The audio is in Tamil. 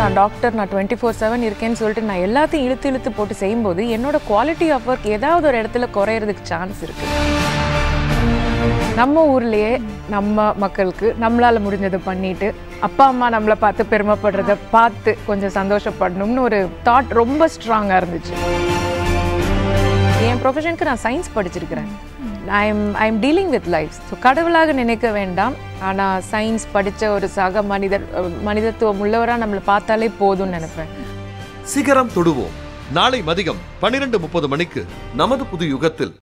நான் டாக்டர் நான் டுவெண்ட்டி ஃபோர் செவன் இருக்கேன்னு சொல்லிட்டு நான் எல்லாத்தையும் இழுத்து இழுத்து போட்டு செய்யும்போது என்னோட குவாலிட்டி ஆஃப் ஒர்க் ஏதாவது ஒரு இடத்துல குறையறதுக்கு சான்ஸ் இருக்கு நம்ம ஊர்லயே நம்ம மக்களுக்கு நம்மளால முடிஞ்சதை பண்ணிட்டு அப்பா அம்மா நம்மளை பார்த்து பெருமைப்படுறத பார்த்து கொஞ்சம் சந்தோஷப்படணும்னு ஒரு தாட் ரொம்ப ஸ்ட்ராங்காக இருந்துச்சு என் ப்ரொஃபஷனுக்கு நான் சயின்ஸ் படிச்சிருக்கிறேன் I am I am dealing with life so கடவுளாக நினைக்க வேண்டாம் ஆனால் சயின்ஸ் படித்த ஒரு சக மனிதர் அஹ், மனிதத்துவம் உள்ளவராக நம்மளை பார்த்தாலே போதும்னு நினைப்பேன் சிகரம் தொடுவோம் நாளை மதியம் பன்னிரண்டு முப்பது மணிக்கு நமது புது யுகத்தில்